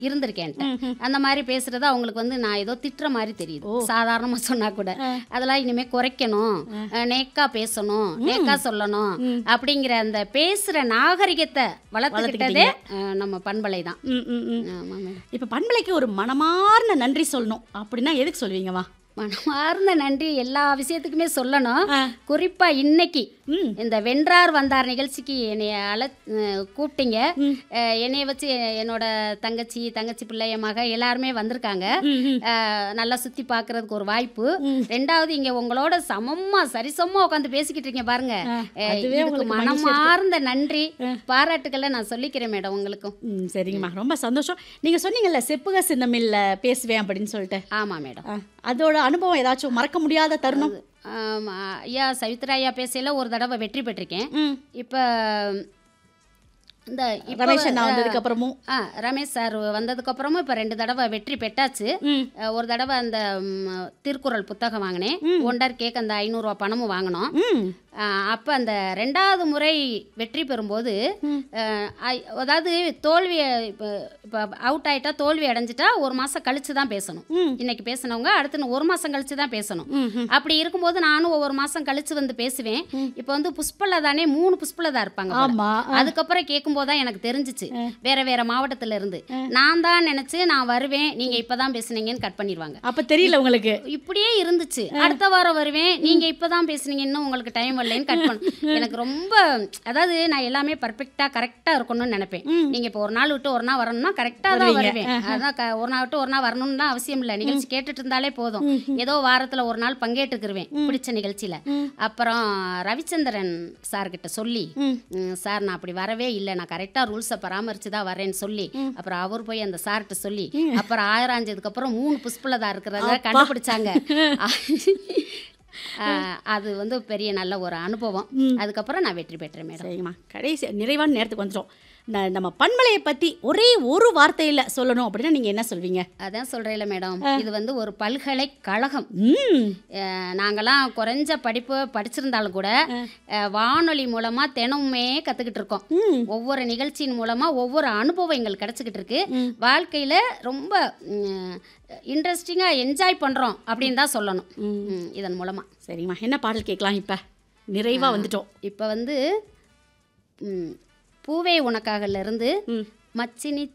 இருந்திருக்கேன்ட்டு அந்த மாதிரி பேசுறது அவங்களுக்கு வந்து நான் ஏதோ திட்டுற மாதிரி தெரியுது சாதாரணமா சொன்னா கூட அதெல்லாம் இனிமே குறைக்கணும் அஹ் நேக்கா பேசணும் நேக்கா சொல்லணும் அப்படிங்கிற அந்த பேசுற நாகரிகத்தை வளர்த்துக்கிட்டதே அஹ் நம்ம பண்பலை தான் ம் ம் ம் ஆமா மேடம் இப்போ பண்பலைக்கு ஒரு மனமார்ந்த நன்றி சொல்லணும் அப்படின்னா எதுக்கு சொல்லுவீங்கம்மா மனமார்ந்த நன்றி எல்லா விஷயத்துக்குமே சொல்லணும் ஆ. குறிப்பா இன்னைக்கு ம் இந்த வென்றார் வந்தார் நிகழ்ச்சிக்கு என்னைய அழ அஹ் கூப்பிட்டீங்க அஹ் என்னைய வச்சு என்னோட தங்கச்சி தங்கச்சி பிள்ளை என் மக எல்லாருமே வந்திருக்காங்க ம், ம். அஹ் நல்லா சுத்தி பார்க்கறதுக்கு ஒரு வாய்ப்பு ரெண்டாவது இங்க உங்களோட சமமா சரிசமமா உட்காந்து பேசிக்கிட்டு இருக்கீங்க பாருங்க அஹ் அதுவே இதுக்கு உங்களுக்கு மகிழ்ச்சி மனமார்ந்த நன்றி பாராட்டுக்களை நான் சொல்லிக்கிறேன் மேடம் உங்களுக்கும் ம் சரிங்கம்மா ரொம்ப சந்தோஷம் நீங்கள் சொன்னீங்கல்ல செப்புக சின்னமில்ல பேசுவேன் அப்படின்னு சொல்லிட்டு ஆமா மேடம் ஆ, அதோட அனுபவம் ஏதாச்சும் மறக்க முடியாத தருணம் ஆமா, ஐயா சவித்ரா ஐயா பேசையில ஒரு தடவை வெற்றி பெற்றிருக்கேன் ம் இப்ப இந்த இப்ப ரமேஷ் அண்ணா வந்ததுக்கு அப்புறமும் ஆ ரமேஷ் சார் வந்ததுக்கு அப்புறமும் இப்போ ரெண்டு தடவை வெற்றி பெற்றாச்சு ம் அஹ் ஒரு தடவை அந்த ம், திருக்குறள் புத்தகம் வாங்கினேன் ஒண்டர் கேக் அந்த ஐநூறுரூவா பணமும் வாங்கினோம் ம் அப்போ அந்த ரெண்டாவது முறை வெற்றி பெறும்போது அஹ், ஐ- அதாவது தோல்வியை இப்போ இப்போ அவுட் ஆயிட்டா தோல்வி அடைஞ்சிட்டா ஒரு மாதம் கழிச்சு தான் பேசணும் ம். இன்னைக்கு பேசினவங்க அடுத்து இன்னும் ஒரு மாதம் கழிச்சு தான் பேசணும் ம் ம். அப்படி இருக்கும்போது நானும் ஒவ்வொரு மாதம் கழிச்சு வந்து பேசுவேன் இப்போ வந்து புஷ்பலா தானே மூணு புஷ்பலதா இருப்பாங்க போல. ஆமா அதுக்கப்புறம் கேட்கும்போது தான் எனக்கு தெரிஞ்சிச்சு வேற வேற மாவட்டத்துல இருந்து நான் தான் நினைச்சு நான் வருவேன் நீங்க இப்பதான் பேசுனீங்கன்னு கட் பண்ணிடுவாங்க அப்ப தெரியல உங்களுக்கு இப்படியே இருந்துச்சு அடுத்த வாரம் வருவேன் நீங்க இப்பதான் பேசுனீங்க இன்னும் உங்களுக்கு டைம் வரலன்னு கட் பண்ண எனக்கு ரொம்ப அதாவது நான் எல்லாமே பர்ஃபெக்டா கரெக்டா இருக்கணும்னு நினைப்பேன் நீங்க இப்போ ஒரு நாள் விட்டு ஒரு நாள் வரணும்னா கரெக்டா தான் வருவேன் அதான் க- ஒரு நாள் விட்டு ஒரு நாள் வரணும்னு அவசியம் இல்லை நிகழ்ச்சி கேட்டுட்டு இருந்தாலே போதும் ஏதோ வாரத்துல ஒரு நாள் பங்கேற்றுக்கிருவேன் பிடிச்ச நிகழ்ச்சியில அப்புறம் ரவிச்சந்திரன் சார் கிட்ட சொல்லி ம். ம், சார் நான் அப்படி வரவே இல்லை நான் கரெக்டாக ரூல்ஸை பராமரிச்சு தான் வரேன்னு சொல்லி அப்புறம் அவர் போய் அந்த சார்கிட்ட சொல்லி அப்புறம் ஆயிராஞ்சதுக்கு அப்புறம் மூணு புஷ்பலதா இருக்கிறத கண்டுபிடிச்சாங்க ஆ, அது வந்து பெரிய நல்ல ஒரு அனுபவம் அதுக்கப்புறம் நான் வெற்றி பெற்றேன் மேடம் சரிங்கம்மா கடைசி நிறைவான நேரத்துக்கு வந்துட்டோம் ந- நம்ம பண்பலையை பத்தி ஒரே ஒரு வார்த்தையில சொல்லணும் அப்படின்னா நீங்க என்ன சொல்வீங்க அதான் சொல்கிறேன்ல மேடம் இது வந்து ஒரு பல்கலைக்கழகம் ம் அஹ், நாங்கெல்லாம் குறைஞ்ச படிப்பு படிச்சிருந்தாலும் கூட அஹ், வானொலி மூலமா தினமுமே கத்துக்கிட்டு இருக்கோம் ஒவ்வொரு நிகழ்ச்சியின் மூலமா ஒவ்வொரு அனுபவம் எங்களுக்கு கிடைச்சிக்கிட்டு இருக்கு வாழ்க்கையில ரொம்ப இன்ட்ரெஸ்டிங்கா என்ஜாய் பண்றோம் அப்படின்னு தான் சொல்லணும் ம், இதன் மூலமா சரிங்கம்மா என்ன பாடல் கேட்கலாம் இப்ப நிறைவா வந்துட்டோம் இப்போ வந்து ம், பூவே உனக்காகல இருந்து ம் மச்சினி